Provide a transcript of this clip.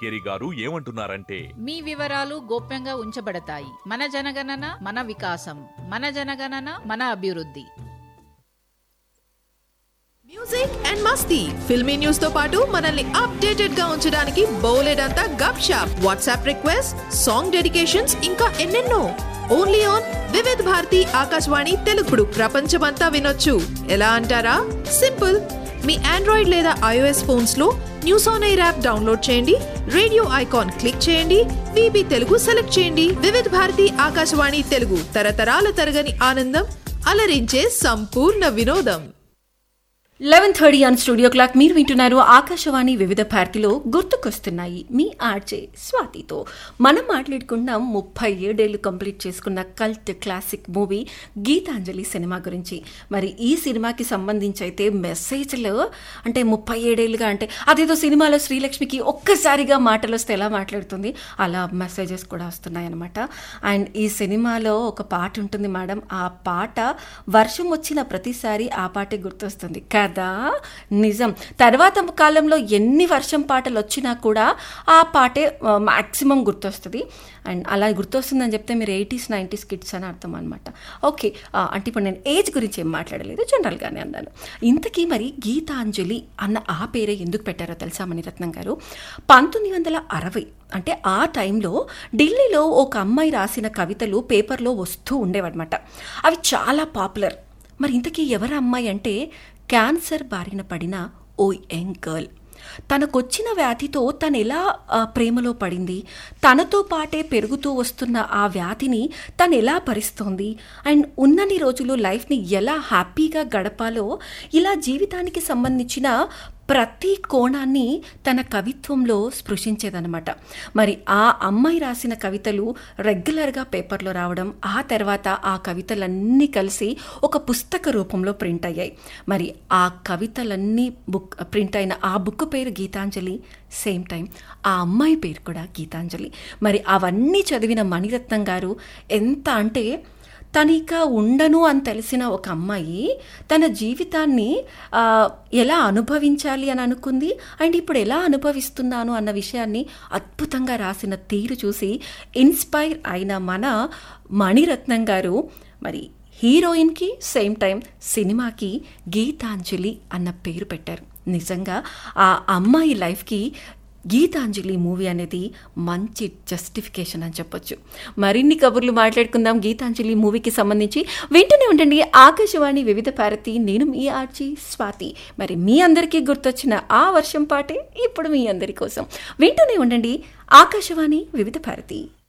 కేరి గారు ఏమంటున్నారంటే మీ వివరాలు గోప్యంగా ఉంచబడతాయి మన జనగణన మన వికాసం మన జనగణన మన అభివృద్ధి మ్యూజిక్ అండ్ మస్తీ ఫిల్మీ న్యూస్ తో పాటు మనల్ని అప్డేటెడ్ గా ఉంచడానికి బోలెడంతా గప్ షాప్ వాట్సాప్ రిక్వెస్ట్ సాంగ్ డెడికేషన్స్ ఇంకా ఎన్నెన్నో ఓన్లీ ఆన్ వివిధ్ భారతి ఆకాశవాణి తెలుగుడు ప్రపంచమంతా వినొచ్చు ఎలా అంటారా సింపుల్ మీ ఆండ్రాయిడ్ లేదా ఐఓఎస్ ఫోన్స్ లో news on air app download చేయండి రేడియో ఐకాన్ క్లిక్ చేయండి విబి తెలుగు సెలెక్ట్ చేయండి వివిధ్ భారతి ఆకాశవాణి తెలుగు తరతరాల తరగని ఆనందం అలరించే సంపూర్ణ వినోదం eleven thirty on studio clock మీరు వింటున్నారు ఆకాశవాణి వివిధ భారతిలో గుర్తుకొస్తున్నాయి మీ ఆర్జే స్వాతితో మనం మాట్లాడుకున్నాం ముప్పై ఏడేళ్లు కంప్లీట్ చేసుకున్న cult classic movie Geethanjali cinema గురించి మరి ఈ సినిమాకి సంబంధించి అయితే మెసేజ్లు అంటే ముప్పై ఏడేళ్ళుగా అంటే అదేదో సినిమాలో శ్రీలక్ష్మికి ఒక్కసారిగా మాటలు వస్తే ఎలా మాట్లాడుతుంది అలా మెసేజెస్ కూడా వస్తున్నాయి అనమాట అండ్ ఈ సినిమాలో ఒక పాట ఉంటుంది మేడం ఆ పాట వర్షం వచ్చిన ప్రతిసారి ఆ పాటే గుర్తొస్తుంది కదా నిజం తర్వాత కాలంలో ఎన్ని వర్షం పాటలు వచ్చినా కూడా ఆ పాటే మ్యాక్సిమం గుర్తొస్తుంది అండ్ అలా గుర్తొస్తుందని చెప్తే మీరు ఎయిటీస్ నైంటీస్ కిడ్స్ అని అర్థం అనమాట ఓకే అంటే ఇప్పుడు నేను ఏజ్ గురించి ఏం మాట్లాడలేదు జనరల్గానే అన్నాను ఇంతకీ మరి గీతాంజలి అన్న ఆ పేరే ఎందుకు పెట్టారో తెలుసా మణిరత్నం గారు పంతొమ్మిది వందల అరవై అంటే ఆ టైంలో ఢిల్లీలో ఒక అమ్మాయి రాసిన కవితలు పేపర్లో వస్తూ ఉండేవన్నమాట అవి చాలా పాపులర్ మరి ఇంతకీ ఎవరు అమ్మాయి అంటే క్యాన్సర్ బారిన పడిన ఓ యంగ్ గర్ల్ తనకొచ్చిన వ్యాధితో తను ఎలా ఆ, ప్రేమలో పడింది తనతో పాటే పెరుగుతూ వస్తున్న ఆ వ్యాధిని తను ఎలా భరిస్తోంది అండ్ ఉన్నన్ని రోజులు లైఫ్ని ఎలా హ్యాపీగా గడపాలో ఇలా జీవితానికి సంబంధించిన ప్రతి కోణాన్ని తన కవిత్వంలో స్పృశించేదనమాట మరి ఆ అమ్మాయి రాసిన కవితలు రెగ్యులర్గా పేపర్లో రావడం ఆ తర్వాత ఆ కవితలన్నీ కలిసి ఒక పుస్తక రూపంలో ప్రింట్ అయ్యాయి మరి ఆ కవితలన్నీ బుక్ ప్రింట్ అయిన ఆ బుక్ పేరు గీతాంజలి సేమ్ టైం ఆ అమ్మాయి పేరు కూడా గీతాంజలి మరి అవన్నీ చదివిన మణిరత్నం గారు ఎంత అంటే తనిక ఉండను అని తెలిసిన ఒక అమ్మాయి తన జీవితాన్ని ఆ, ఎలా అనుభవించాలి అని అనుకుంది అండ్ ఇప్పుడు ఎలా అనుభవిస్తున్నాను అన్న విషయాన్ని అద్భుతంగా రాసిన తీరు చూసి ఇన్స్పైర్ అయిన మన మణిరత్నం గారు మరి హీరోయిన్కి సేమ్ టైం సినిమాకి గీతాంజలి అన్న పేరు పెట్టారు నిజంగా ఆ అమ్మాయి లైఫ్కి గీతాంజలి మూవీ అనేది మంచి జస్టిఫికేషన్ అని చెప్పొచ్చు మరిన్ని కబుర్లు మాట్లాడుకుందాం గీతాంజలి మూవీకి సంబంధించి వింటూనే ఉండండి ఆకాశవాణి వివిధ భారతి నేను మీ ఆర్చి స్వాతి మరి మీ అందరికీ గుర్తొచ్చిన ఆ వర్షం పాటే ఇప్పుడు మీ అందరి కోసం వింటూనే ఉండండి ఆకాశవాణి వివిధ భారతి